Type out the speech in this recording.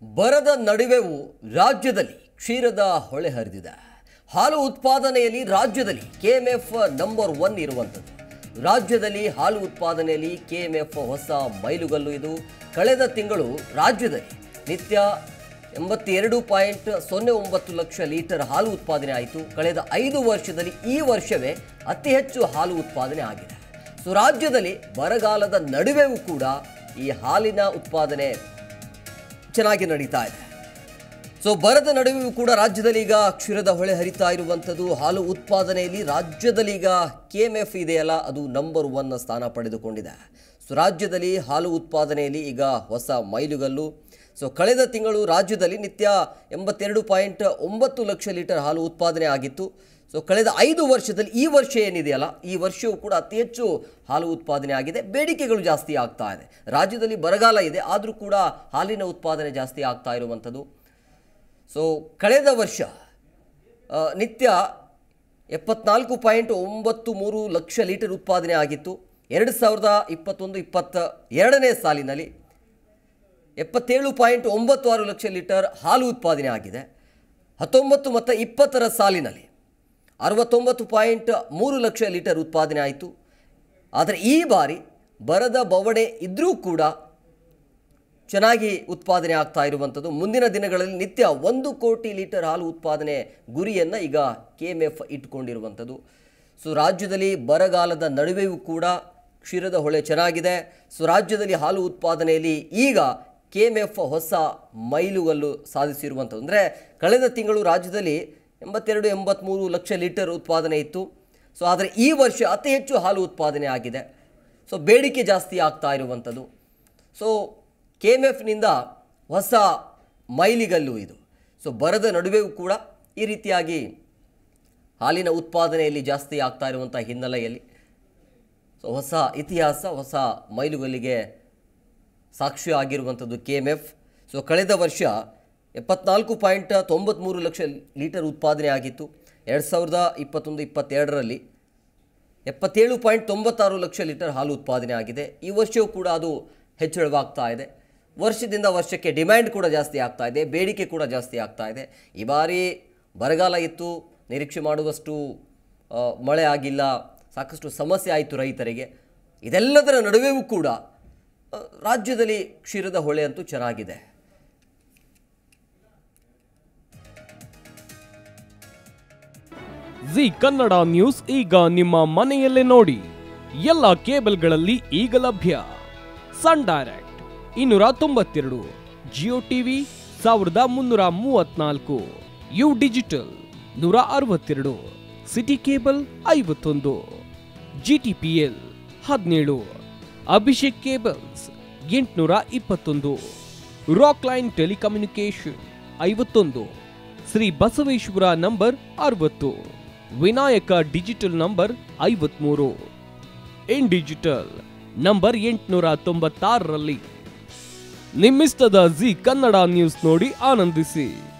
ಬರದ ನಡುವೆಯೂ ರಾಜ್ಯದಲ್ಲಿ ಕ್ಷೀರದ ಹೊಳೆ ಹರಿದಿದೆ ಹಾಲು ಉತ್ಪಾದನೆಯಲ್ಲಿ ರಾಜ್ಯದಲ್ಲಿ ಕೆಎಂಎಫ್ ನಂಬರ್ ಒನ್ ಇರುವಂಥದ್ದು ರಾಜ್ಯದಲ್ಲಿ ಹಾಲು ಉತ್ಪಾದನೆಯಲ್ಲಿ ಕೆಎಂಎಫ್ ಹೊಸ ಮೈಲುಗಲ್ಲು ಇದು ಕಳೆದ ತಿಂಗಳು ರಾಜ್ಯದಲ್ಲಿ ನಿತ್ಯ ಎಂಬತ್ತೆರಡು ಪಾಯಿಂಟ್ ಸೊನ್ನೆ ಒಂಬತ್ತು ಲಕ್ಷ ಲೀಟರ್ ಹಾಲು ಉತ್ಪಾದನೆ ಆಯಿತು ಕಳೆದ ಐದು ವರ್ಷದಲ್ಲಿ ಈ ವರ್ಷವೇ ಅತಿ ಹೆಚ್ಚು ಹಾಲು ಉತ್ಪಾದನೆ ಆಗಿದೆ ಸೊ ರಾಜ್ಯದಲ್ಲಿ ಬರಗಾಲದ ನಡುವೆಯೂ ಕೂಡ ಈ ಹಾಲಿನ ಉತ್ಪಾದನೆ ಚೆನ್ನಾಗಿ ನಡೀತಾ ಇದೆ ಸೊ ಬರದ ನಡುವೆಯೂ ಕೂಡ ರಾಜ್ಯದಲ್ಲಿ ಈಗ ಕ್ಷೀರದ ಹೊಳೆ ಹರಿತಾ ಇರುವಂಥದ್ದು ಹಾಲು ಉತ್ಪಾದನೆಯಲ್ಲಿ ರಾಜ್ಯದಲ್ಲಿ ಈಗ ಕೆ ಎಮ್ ಎಫ್ ಇದೆಯಲ್ಲ ಅದು ನಂಬರ್ ಒನ್ ಸ್ಥಾನ ಪಡೆದುಕೊಂಡಿದೆ ಸೊ ರಾಜ್ಯದಲ್ಲಿ ಹಾಲು ಉತ್ಪಾದನೆಯಲ್ಲಿ ಈಗ ಹೊಸ ಮೈಲುಗಲ್ಲು ಸೊ ಕಳೆದ ತಿಂಗಳು ರಾಜ್ಯದಲ್ಲಿ ನಿತ್ಯ ಎಂಬತ್ತೆರಡು ಪಾಯಿಂಟ್ ಒಂಬತ್ತು ಲಕ್ಷ ಲೀಟರ್ ಹಾಲು ಉತ್ಪಾದನೆ ಆಗಿತ್ತು ಸೊ ಕಳೆದ ಐದು ವರ್ಷದಲ್ಲಿ ಈ ವರ್ಷ ಏನಿದೆಯಲ್ಲ ಈ ವರ್ಷವೂ ಕೂಡ ಅತಿ ಹೆಚ್ಚು ಹಾಲು ಉತ್ಪಾದನೆ ಆಗಿದೆ ಬೇಡಿಕೆಗಳು ಜಾಸ್ತಿ ಆಗ್ತಾ ಇದೆ ರಾಜ್ಯದಲ್ಲಿ ಬರಗಾಲ ಇದೆ ಆದರೂ ಕೂಡ ಹಾಲಿನ ಉತ್ಪಾದನೆ ಜಾಸ್ತಿ ಆಗ್ತಾ ಇರುವಂಥದ್ದು ಸೊ ಕಳೆದ ವರ್ಷ ಆ, ನಿತ್ಯ ಎಪ್ಪತ್ನಾಲ್ಕು ಪಾಯಿಂಟ್ ಒಂಬತ್ತು ಮೂರು ಲಕ್ಷ ಲೀಟರ್ ಉತ್ಪಾದನೆ ಆಗಿತ್ತು ಎರಡು ಸಾವಿರದ ಇಪ್ಪತ್ತೊಂದು ಇಪ್ಪತ್ತ ಎರಡನೇ ಸಾಲಿನಲ್ಲಿ ಎಪ್ಪತ್ತೇಳು ಪಾಯಿಂಟ್ ಒಂಬತ್ತು ಆರು ಲಕ್ಷ ಲೀಟರ್ ಹಾಲು ಉತ್ಪಾದನೆ ಆಗಿದೆ ಹತ್ತೊಂಬತ್ತು ಮತ್ತು ಇಪ್ಪತ್ತರ ಸಾಲಿನಲ್ಲಿ ಅರವತ್ತೊಂಬತ್ತು ಪಾಯಿಂಟ್ ಮೂರು ಲಕ್ಷ ಲೀಟರ್ ಉತ್ಪಾದನೆ ಆಯಿತು ಆದರೆ ಈ ಬಾರಿ ಬರದ ಬವಣೆ ಇದ್ದರೂ ಕೂಡ ಚೆನ್ನಾಗಿ ಉತ್ಪಾದನೆ ಆಗ್ತಾ ಇರುವಂಥದ್ದು ಮುಂದಿನ ದಿನಗಳಲ್ಲಿ ನಿತ್ಯ ಒಂದು ಕೋಟಿ ಲೀಟರ್ ಹಾಲು ಉತ್ಪಾದನೆ ಗುರಿಯನ್ನು ಈಗ ಕೆ ಎಮ್ ಎಫ್ ಇಟ್ಕೊಂಡಿರುವಂಥದ್ದು ಸೊ ರಾಜ್ಯದಲ್ಲಿ ಬರಗಾಲದ ನಡುವೆಯೂ ಕೂಡ ಕ್ಷೀರದ ಹೊಳೆ ಚೆನ್ನಾಗಿದೆ ಸೊ ರಾಜ್ಯದಲ್ಲಿ ಹಾಲು ಉತ್ಪಾದನೆಯಲ್ಲಿ ಈಗ ಕೆ ಎಮ್ ಎಫ್ ಹೊಸ ಮೈಲುಗಲ್ಲು ಸಾಧಿಸಿರುವಂಥದ್ದು ಅಂದರೆ ಕಳೆದ ತಿಂಗಳು ರಾಜ್ಯದಲ್ಲಿ ಎಂಬತ್ತೆರಡು ಎಂಬತ್ತ್ಮೂರು ಲಕ್ಷ ಲೀಟರ್ ಉತ್ಪಾದನೆ ಇತ್ತು ಸೊ ಆದರೆ ಈ ವರ್ಷ ಅತಿ ಹೆಚ್ಚು ಹಾಲು ಉತ್ಪಾದನೆ ಆಗಿದೆ ಸೊ ಬೇಡಿಕೆ ಜಾಸ್ತಿ ಆಗ್ತಾ ಇರುವಂಥದ್ದು ಸೊ ಕೆ ಎಮ್ ಎಫ್ನಿಂದ ಹೊಸ ಮೈಲಿಗಲ್ಲು ಇದು ಸೊ ಬರದ ನಡುವೆಯೂ ಕೂಡ ಈ ರೀತಿಯಾಗಿ ಹಾಲಿನ ಉತ್ಪಾದನೆಯಲ್ಲಿ ಜಾಸ್ತಿ ಆಗ್ತಾ ಇರುವಂಥ ಹಿನ್ನೆಲೆಯಲ್ಲಿ ಸೊ ಹೊಸ ಇತಿಹಾಸ ಹೊಸ ಮೈಲುಗಲ್ಲಿಗೆ ಸಾಕ್ಷಿ ಆಗಿರುವಂಥದ್ದು ಕೆ ಎಮ್ ಎಫ್ ಸೊ ಕಳೆದ ವರ್ಷ ಎಪ್ಪತ್ನಾಲ್ಕು ಪಾಯಿಂಟ್ ತೊಂಬತ್ತ್ಮೂರು ಲಕ್ಷ ಲೀಟರ್ ಉತ್ಪಾದನೆ ಆಗಿತ್ತು ಎರಡು ಸಾವಿರದ ಇಪ್ಪತ್ತೊಂದು ಇಪ್ಪತ್ತೆರಡರಲ್ಲಿ ಎಪ್ಪತ್ತೇಳು ಪಾಯಿಂಟ್ ತೊಂಬತ್ತಾರು ಲಕ್ಷ ಲೀಟರ್ ಹಾಲು ಉತ್ಪಾದನೆ ಆಗಿದೆ ಈ ವರ್ಷವೂ ಕೂಡ ಅದು ಹೆಚ್ಚಳವಾಗ್ತಾ ಇದೆ ವರ್ಷದಿಂದ ವರ್ಷಕ್ಕೆ ಡಿಮ್ಯಾಂಡ್ ಕೂಡ ಜಾಸ್ತಿ ಆಗ್ತಾ ಇದೆ ಬೇಡಿಕೆ ಕೂಡ ಜಾಸ್ತಿ ಆಗ್ತಾ ಇದೆ ಈ ಬಾರಿ ಬರಗಾಲ ಇತ್ತು ನಿರೀಕ್ಷೆ ಮಾಡುವಷ್ಟು ಆ, ಮಳೆ ಆಗಿಲ್ಲ ಸಾಕಷ್ಟು ಸಮಸ್ಯೆ ಆಯಿತು ರೈತರಿಗೆ ಇದೆಲ್ಲದರ ನಡುವೆಯೂ ಕೂಡ ಆ, ರಾಜ್ಯದಲ್ಲಿ ಕ್ಷೀರದ ಹೊಳೆ ಅಂತೂ ಚೆನ್ನಾಗಿದೆ ಜಿ ಕನ್ನಡ ನ್ಯೂಸ್ ಈಗ ನಿಮ್ಮ ಮನೆಯಲ್ಲೇ ನೋಡಿ ಎಲ್ಲ ಕೇಬಲ್ಗಳಲ್ಲಿ ಈಗ ಲಭ್ಯ ಸನ್ ಡೈರೆಕ್ಟ್ ಇನ್ನೂರ ತೊಂಬತ್ತೆರಡು ಜಿಯೋ ಟಿವಿ ಸಾವಿರದ ಮುನ್ನೂರ ಮೂವತ್ನಾಲ್ಕು ಯು ಡಿಜಿಟಲ್ ನೂರ ಅರವತ್ತೆರಡು ಸಿಟಿ ಕೇಬಲ್ ಐವತ್ತೊಂದು ಜಿಟಿಪಿಎಲ್ ಹದಿನೇಳು ಅಭಿಷೇಕ್ ಕೇಬಲ್ಸ್ ಎಂಟುನೂರ ಇಪ್ಪತ್ತೊಂದು ರಾಕ್ ಲೈನ್ ಟೆಲಿಕಮ್ಯುನಿಕೇಶನ್ ಐವತ್ತೊಂದು ಶ್ರೀ ಬಸವೇಶ್ವರ ನಂಬರ್ ಅರವತ್ತು ವಿನಾಯಕ ಡಿಜಿಟಲ್ ನಂಬರ್ ಐವತ್ಮೂರು ಇನ್ ಡಿಜಿಟಲ್ ನಂಬರ್ ಎಂಟುನೂರ ತೊಂಬತ್ತಾರರಲ್ಲಿ ನಿಮ್ಮಿಸ್ತದ ಜಿ ಕನ್ನಡ ನ್ಯೂಸ್ ನೋಡಿ ಆನಂದಿಸಿ